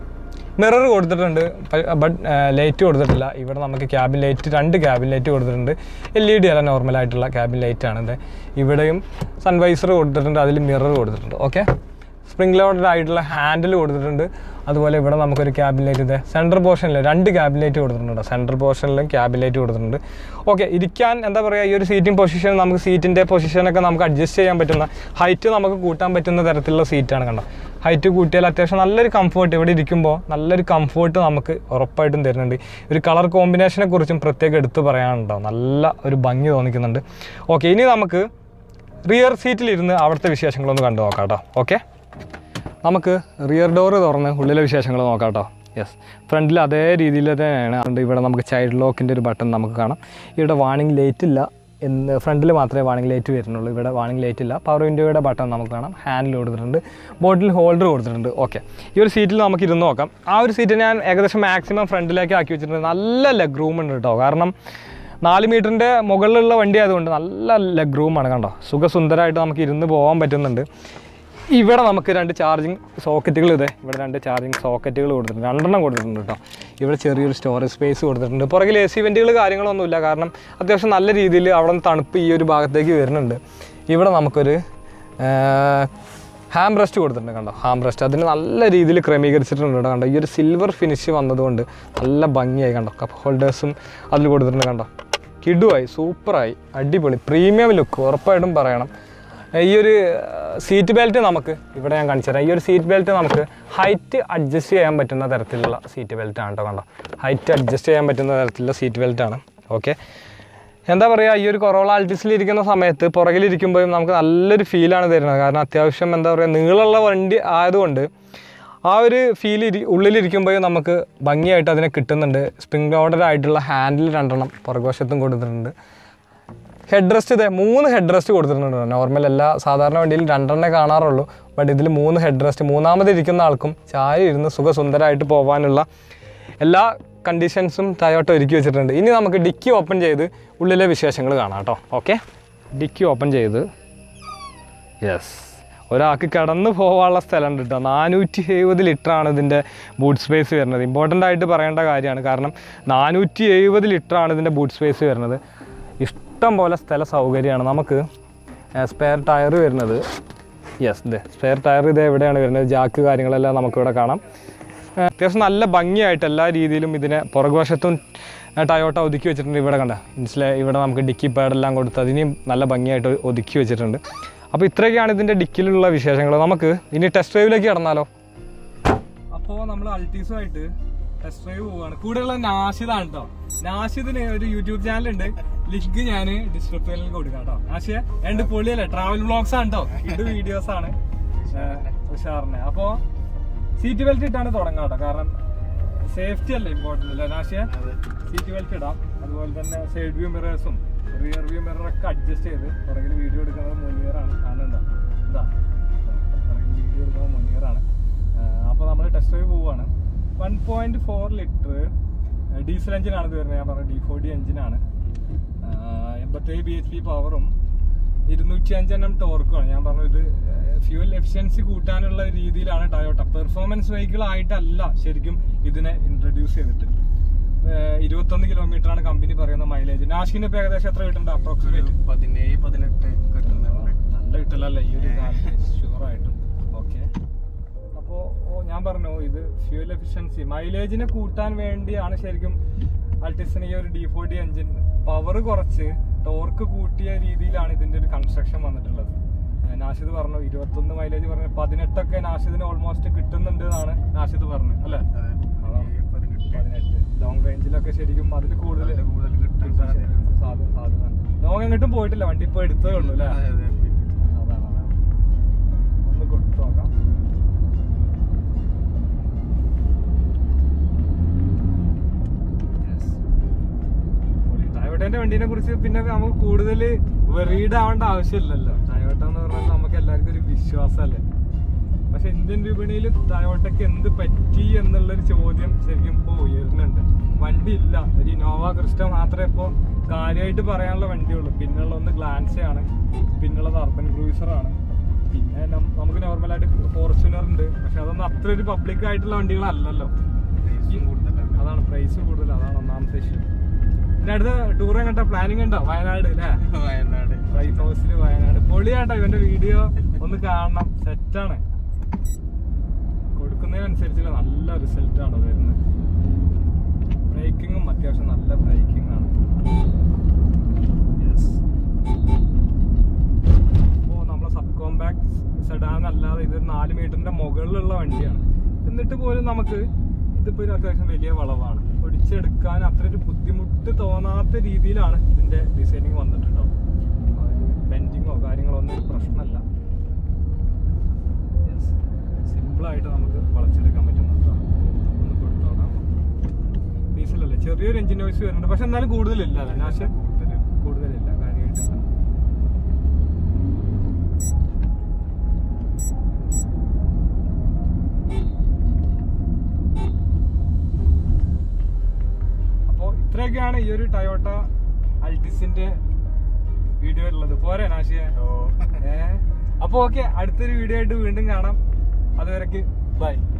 മിറർ കൊടുത്തിട്ടുണ്ട് ബട്ട് ലൈറ്റ് കൊടുത്തിട്ടില്ല ഇവിടെ നമുക്ക് ക്യാബിൻ ലൈറ്റ് രണ്ട് ക്യാബിൻ ലൈറ്റ് കൊടുത്തിട്ടുണ്ട് എൽ ഇ ഡി അല്ല നോർമലായിട്ടുള്ള ക്യാബിൻ ലൈറ്റ് ആണ് ഇത് ഇവിടെയും സൺവൈസർ കൊടുത്തിട്ടുണ്ട് അതിൽ മിറർ കൊടുത്തിട്ടുണ്ട് ഓക്കെ സ്പ്രിംഗ് ലോഡഡ് ആയിട്ടുള്ള ഹാൻഡിൽ കൊടുത്തിട്ടുണ്ട് അതുപോലെ ഇവിടെ നമുക്കൊരു ക്യാബിൻ ലൈറ്റ് ഇത് സെൻട്രൽ പോർഷനിൽ രണ്ട് ക്യാബിൻ ലൈറ്റ് കൊടുത്തിട്ടുണ്ട് സെൻട്രൽ പോർഷനിലും ക്യാബിൻ ലൈറ്റ് കൊടുത്തിട്ടുണ്ട് ഓക്കെ ഇരിക്കാൻ എന്താ പറയുക ഈ ഒരു സീറ്റിംഗ് പൊസിഷൻ നമുക്ക് സീറ്റിൻ്റെ പൊസിഷനൊക്കെ നമുക്ക് അഡ്ജസ്റ്റ് ചെയ്യാൻ പറ്റുന്ന ഹൈറ്റ് നമുക്ക് കൂട്ടാൻ പറ്റുന്ന തരത്തിലുള്ള സീറ്റാണ് കണ്ടോ ഹൈറ്റ് കൂട്ടിയാൽ അത്യാവശ്യം നല്ലൊരു കംഫർട്ട് ഇവിടെ ഇരിക്കുമ്പോൾ നല്ലൊരു കംഫർട്ട് നമുക്ക് ഉറപ്പായിട്ടും തരുന്നുണ്ട് ഒരു കളർ കോമ്പിനേഷനെ കുറിച്ചും പ്രത്യേകം എടുത്തു പറയാനുണ്ടോ നല്ല ഒരു ഭംഗി തോന്നിക്കുന്നുണ്ട് ഓക്കെ ഇനി നമുക്ക് റിയർ സീറ്റിലിരുന്ന് അവിടുത്തെ വിശേഷങ്ങളൊന്ന് കണ്ടു നോക്കാം കേട്ടോ ഓക്കെ നമുക്ക് റിയർ ഡോറ് തുറന്ന് ഉള്ളിലെ വിശേഷങ്ങൾ നോക്കാം കേട്ടോ യെസ് ഫ്രണ്ടിൽ അതേ രീതിയിൽ തന്നെയാണ് അതുകൊണ്ട് ഇവിടെ നമുക്ക് ചൈൽഡ് ലോക്കിൻ്റെ ഒരു ബട്ടൺ നമുക്ക് കാണാം ഇവിടെ വാണിംഗ് ലൈറ്റ് ഇല്ല എന്ന് ഫ്രണ്ടിൽ മാത്രമേ വാണിംഗ് ലൈറ്റ് വരുന്നുള്ളൂ ഇവിടെ വാണിംഗ് ലൈറ്റ് ഇല്ല പവർ വിൻഡോയുടെ ബട്ടൺ നമുക്ക് കാണാം ഹാൻഡിൽ കൊടുത്തിട്ടുണ്ട് ബോട്ടിൽ ഹോൾഡർ കൊടുത്തിട്ടുണ്ട് ഓക്കെ ഈ ഒരു സീറ്റിൽ നമുക്ക് ഇരുന്ന് നോക്കാം ആ ഒരു സീറ്റ് ഞാൻ ഏകദേശം മാക്സിമം ഫ്രണ്ടിലേക്ക് ആക്കി വെച്ചിട്ടുണ്ട് നല്ല ലെഗ് റൂം ഉണ്ട് കേട്ടോ കാരണം നാല് മീറ്ററിൻ്റെ മുകളിലുള്ള വണ്ടി ആയതുകൊണ്ട് നല്ല ലെഗ് റൂമാണ് കണ്ടോ സുഖസുന്ദരമായിട്ട് നമുക്ക് ഇരുന്ന് പോകാൻ പറ്റുന്നുണ്ട് ഇവിടെ നമുക്ക് രണ്ട് ചാർജിങ് സോക്കറ്റുകൾ ഇതേ ഇവിടെ രണ്ട് ചാർജിങ് സോക്കറ്റുകൾ കൊടുത്തിട്ടുണ്ട് രണ്ടെണ്ണം കൊടുത്തിട്ടുണ്ട് കേട്ടോ ഇവിടെ ചെറിയൊരു സ്റ്റോറേജ് സ്പേസ് കൊടുത്തിട്ടുണ്ട് പുറകിൽ എ സി വെൻറ്റുകൾ കാര്യങ്ങളൊന്നുമില്ല കാരണം അത്യാവശ്യം നല്ല രീതിയിൽ അവിടെ നിന്ന് തണുപ്പ് ഈ ഒരു ഭാഗത്തേക്ക് വരുന്നുണ്ട് ഇവിടെ നമുക്കൊരു ഹാം റെസ്റ്റ് കൊടുത്തിട്ടുണ്ട് കണ്ടോ ഹാം റെസ്റ്റ് അതിന് നല്ല രീതിയിൽ ക്രമീകരിച്ചിട്ടുണ്ട് കേട്ടോ കണ്ടോ ഈ ഒരു സിൽവർ ഫിനിഷ് വന്നതുകൊണ്ട് നല്ല ഭംഗിയായി കണ്ടോ കപ്പ് ഹോൾഡേഴ്സും അതിൽ കൊടുത്തിട്ടുണ്ട് കണ്ടോ കിടുവായി സൂപ്പറായി അടിപൊളി പ്രീമിയം ലുക്ക് ഉറപ്പായിട്ടും പറയണം ഈ ഒരു സീറ്റ് ബെൽറ്റ് നമുക്ക് ഇവിടെ ഞാൻ കാണിച്ചു തരാം ഈ ഒരു സീറ്റ് ബെൽറ്റ് നമുക്ക് ഹൈറ്റ് അഡ്ജസ്റ്റ് ചെയ്യാൻ പറ്റുന്ന തരത്തിലുള്ള സീറ്റ് ബെൽറ്റ് ആണ് കേട്ടോ കണ്ടോ ഹൈറ്റ് അഡ്ജസ്റ്റ് ചെയ്യാൻ പറ്റുന്ന തരത്തിലുള്ള സീറ്റ് ബെൽറ്റ് ആണ് ഓക്കെ എന്താ പറയുക ഈ ഒരു കൊറോള ആൾട്ടിസിൽ ഇരിക്കുന്ന സമയത്ത് പുറകിലിരിക്കുമ്പോഴും നമുക്ക് നല്ലൊരു ഫീലാണ് തരുന്നത് കാരണം അത്യാവശ്യം എന്താ പറയുക നീളമുള്ള വണ്ടി ആയതുകൊണ്ട് ആ ഒരു ഫീൽ ഇരി ഉള്ളിലിരിക്കുമ്പോഴും നമുക്ക് ഭംഗിയായിട്ട് അതിനെ കിട്ടുന്നുണ്ട് സ്പ്രിംഗ് ലോഡഡ് ആയിട്ടുള്ള ഹാൻഡിൽ രണ്ടെണ്ണം പുറകുവശത്തും കൊടുത്തിട്ടുണ്ട് ഹെഡ് റെസ്റ്റ് ഇതേ മൂന്ന് ഹെഡ് റെസ്റ്റ് കൊടുത്തിട്ടുണ്ട് നോർമൽ എല്ലാ സാധാരണ വണ്ടിയിൽ രണ്ടെണ്ണേ കാണാറുള്ളൂ ബട്ട് ഇതിൽ മൂന്ന് ഹെഡ് റെസ്റ്റ് മൂന്നാമത് ഇരിക്കുന്ന ആൾക്കും ചായ ഇരുന്ന് സുഖസുന്ദരമായിട്ട് പോകാനുള്ള എല്ലാ കണ്ടീഷൻസും ടയോട്ട ഒരുക്കി വെച്ചിട്ടുണ്ട് ഇനി നമുക്ക് ഡിക്കി ഓപ്പൺ ചെയ്ത് ഉള്ളിലെ വിശേഷങ്ങൾ കാണാം കേട്ടോ ഓക്കെ ഡിക്കി ഓപ്പൺ ചെയ്ത് യെസ് ഒരാൾക്ക് കിടന്ന് പോകാനുള്ള സ്ഥലം ഉണ്ട് കേട്ടോ നാനൂറ്റി എഴുപത് ലിറ്ററാണ് ഇതിൻ്റെ ബൂട്ട് സ്പേസ് വരുന്നത് ഇമ്പോർട്ടൻ്റ് ആയിട്ട് പറയേണ്ട കാര്യമാണ് കാരണം നാനൂറ്റി എഴുപത് ലിറ്ററാണ് ഇതിൻ്റെ ബൂട്ട് സ്പേസ് വരുന്നത് ഇഷ്ടം പോലെ സ്ഥല സൗകര്യമാണ് നമുക്ക് സ്പെയർ ടയർ വരുന്നത് യെസ് ഇത് സ്പെയർ ടയർ ഇത് എവിടെയാണ് വരുന്നത് ജാക്ക് കാര്യങ്ങളെല്ലാം നമുക്കിവിടെ കാണാം ഏഹ് അത്യാവശ്യം നല്ല ഭംഗിയായിട്ട് എല്ലാ രീതിയിലും ഇതിനെ പുറകുവശത്തും ഏഹ് ടയോട്ട ഒതുക്കി വെച്ചിട്ടുണ്ട് ഇവിടെ കണ്ട മനസ്സിലായി ഇവിടെ നമുക്ക് ഡിക്കി പാഡെല്ലാം കൊടുത്ത് അതിനെയും നല്ല ഭംഗിയായിട്ട് ഒതുക്കി വെച്ചിട്ടുണ്ട് അപ്പോൾ ഇത്രയൊക്കെയാണ് ഇതിൻ്റെ ഡിക്കിലുള്ള വിശേഷങ്ങൾ നമുക്ക് ഇനി ടെസ്റ്റ് ഡ്രൈവിലേക്ക് കടന്നാലോ അപ്പോൾ നമ്മൾ അൾട്ടീസുമായിട്ട് ടെസ്റ്റ് ഡ്രൈവ് പോവാണ് കൂടെയുള്ള നാഷിദാണ് കേട്ടോ നാഷിദിന് ഒരു യൂട്യൂബ് ചാനൽ ഉണ്ട് ലിങ്ക് ഞാൻ ഡിസ്ക്രിപ്ഷനിൽ കൊടുക്കാം കേട്ടോ നാഷിയ രണ്ട് പൊളിയല്ലേ ട്രാവൽ വ്ളോഗ്സ് ആണ് കേട്ടോ ഇത് വീഡിയോസ് ആണ് ഏഹ് ഉഷാറിനെ അപ്പോൾ സീറ്റ് ബെൽറ്റ് ഇട്ടാണ് തുടങ്ങാം കേട്ടോ കാരണം സേഫ്റ്റി അല്ലേ ഇമ്പോർട്ടൻ്റ് അല്ലേ നാഷിയ സീറ്റ് ബെൽറ്റ് ഇടാം അതുപോലെ തന്നെ സൈഡ് വ്യൂ മിറേഴ്സും റിയർ വ്യൂ മിററൊക്കെ അഡ്ജസ്റ്റ് ചെയ്ത് പുറകിൽ വീഡിയോ എടുക്കുന്നത് മുനിയറാണ് കാണുന്നുണ്ടോ എന്താ പുറകിൽ വീഡിയോ എടുക്കുന്നത് മുനിയറാണ് അപ്പോൾ നമ്മൾ ടെസ്റ്റ് ഡ്രൈവ് പോവുകയാണ് one point four litre diesel എഞ്ചിനാണ് ഇത് വരുന്നത് ഞാൻ പറഞ്ഞ ഡി ഫോർ ഡി എഞ്ചിനാണ് എൺപത്തേഴ് ബി എച്ച് പി പവറും ഇരുന്നൂറ്റി അഞ്ചെണ്ണം ടോർക്കുമാണ് ഞാൻ പറഞ്ഞു ഇത് ഫ്യൂൽ എഫിഷ്യൻസി കൂട്ടാനുള്ള രീതിയിലാണ് ടയോട്ട പെർഫോമൻസ് വെഹിക്കിൾ ആയിട്ടല്ല ശരിക്കും ഇതിനെ ഇൻട്രൊഡ്യൂസ് ചെയ്തിട്ട് ഏഹ് ഇരുപത്തൊന്ന് കിലോമീറ്റർ ആണ് കമ്പനി പറയുന്ന മൈലേജ് നാഷിന് ഇപ്പൊ ഏകദേശം എത്ര കിട്ടുന്നുണ്ട് അപ്രോക്സിമേറ്റ് പതിനേഴ് പതിനെട്ട് കിട്ടുന്നുണ്ട് നല്ല കിട്ടലല്ലേ ഈ ഒരു ഷുവർ ആയിട്ടും ഓക്കെ അപ്പോൾ ഞാൻ പറഞ്ഞു ഇത് ഫ്യൂൽ എഫിഷ്യൻസി മൈലേജിനെ കൂട്ടാൻ വേണ്ടിയാണ് ശരിക്കും അൾട്ടിസിന് ഈ ഒരു D four D engine power കുറച്ച് ടോർക്ക് കൂട്ടിയ രീതിയിലാണ് ഇതിന്റെ ഒരു കൺസ്ട്രക്ഷൻ വന്നിട്ടുള്ളത് ഏഹ് നാഷിദ് പറഞ്ഞു ഇരുപത്തൊന്ന് മൈലേജ് പറഞ്ഞു പതിനെട്ടൊക്കെ നാഷിദിന് ഓൾമോസ്റ്റ് കിട്ടുന്നുണ്ട് എന്നാണ് നാഷിദ് പറഞ്ഞത് അല്ലേ അതെ, പതിനേഴ് പതിനെട്ട് പതിനെട്ട് ലോങ് റേഞ്ചിലൊക്കെ ശരിക്കും അതിൽ കൂടുതൽ അതില് കൂടുതൽ കിട്ടാൻ സാധ്യതയുണ്ട്. സാധ്യത സാധ്യത ലോങ് എങ്ങോട്ടും പോയിട്ടില്ല വണ്ടി ഇപ്പോൾ എടുത്തേ ഉള്ളൂ അല്ലേ അതെ, അതെ, പിന്നെ. അതാണ് അതാണ് ഒന്ന് കൊടുത്തു നോക്കാം ടയോട്ടേന്റെ വണ്ടീനെ കുറിച്ച് പിന്നെ നമുക്ക് കൂടുതൽ വെറീഡ് ആവേണ്ട ആവശ്യമില്ലല്ലോ ടയോട്ട എന്ന് പറഞ്ഞാൽ നമുക്ക് എല്ലാവർക്കും ഒരു വിശ്വാസമല്ലേ പക്ഷെ ഇന്ത്യൻ വിപണിയിൽ ടയോട്ടയ്ക്ക് എന്ത് പറ്റി എന്നുള്ളൊരു ചോദ്യം ശരിക്കും ഇപ്പോൾ ഉയരുന്നുണ്ട് വണ്ടി ഇല്ല ഒരു ഇനോവ ക്രിസ്റ്റ മാത്രമേ ഇപ്പോൾ കാര്യമായിട്ട് പറയാനുള്ള വണ്ടിയുള്ളൂ പിന്നുള്ള ഒന്ന് ഗ്ലാൻസ ആണ് പിന്നുള്ളത് അർബൻ ക്രൂസർ ആണ് പിന്നെ നം- നമുക്ക് നോർമലായിട്ട് ഫോർച്യൂണർ ഉണ്ട് പക്ഷെ അതൊന്നും അത്ര ഒരു പബ്ലിക് ആയിട്ടുള്ള വണ്ടികളല്ലല്ലോ പ്രൈസും കൂടുതലല്ലേ? അതാണ് പ്രൈസ് കൂടുതൽ അതാണ് ഒന്നാമത്തെ ഇഷ്യൂ പിന്നെ അടുത്ത ടൂർ എങ്ങോട്ടാ പ്ലാനിങ് ഉണ്ടോ വയനാട് അല്ലേ വയനാട് റൈഫ് ഹൗസിൽ വയനാട് പൊളിയാട്ടോ ഇവന്റെ വീഡിയോ ഒന്ന് കാണണം സെറ്റാണ് കൊടുക്കുന്നതിനനുസരിച്ചുള്ള നല്ല റിസൾട്ട് ആണ് വരുന്നത് ബ്രേക്കിങ്ങും അത്യാവശ്യം നല്ല ബ്രേക്കിംഗ് ആണ് യെസ് അപ്പോൾ നമ്മളെ സബ് കോമ്പാക്ട് സെഡാൻ അല്ലാതെ ഇത് നാല് മീറ്ററിന്റെ മുകളിലുള്ള വണ്ടിയാണ് എന്നിട്ട് പോലും നമുക്ക് ഇതിപ്പോ ഒരു അത്യാവശ്യം വലിയ വളവാണ് ഒടിച്ചെടുക്കാൻ അത്ര ഒരു ബുദ്ധിമുട്ട് തോന്നാത്ത രീതിയിലാണ് ഇതിന്റെ ഡിസൈനിങ് വന്നിട്ടുണ്ടോ ബെൻഡിങ്ങോ കാര്യങ്ങളോ ഒന്നും ഒരു പ്രശ്നമല്ല സിമ്പിളായിട്ട് നമുക്ക് വളച്ചെടുക്കാൻ പറ്റുന്നുണ്ടോ ഒന്ന് കൊടുത്തു നോക്കാം ഡീസലല്ലേ ചെറിയൊരു എഞ്ചിൻ നോയ്സ് വരുന്നുണ്ട് പക്ഷെ എന്നാലും കൂടുതലില്ല അല്ലേ നാശ കൂടുതൽ കൂടുതലില്ല കാര്യമായിട്ടില്ല അപ്പോൾ ഇത്രയൊക്കെയാണ് ഈ ഒരു ടയോട്ട അൾട്ടിസിന്റെ വീഡിയോ ഉള്ളത് പോരെ നാശിയ ഓ ഏ അപ്പൊ ഓക്കെ അടുത്തൊരു വീഡിയോ ആയിട്ട് വീണ്ടും കാണാം അതുവരക്ക് ബൈ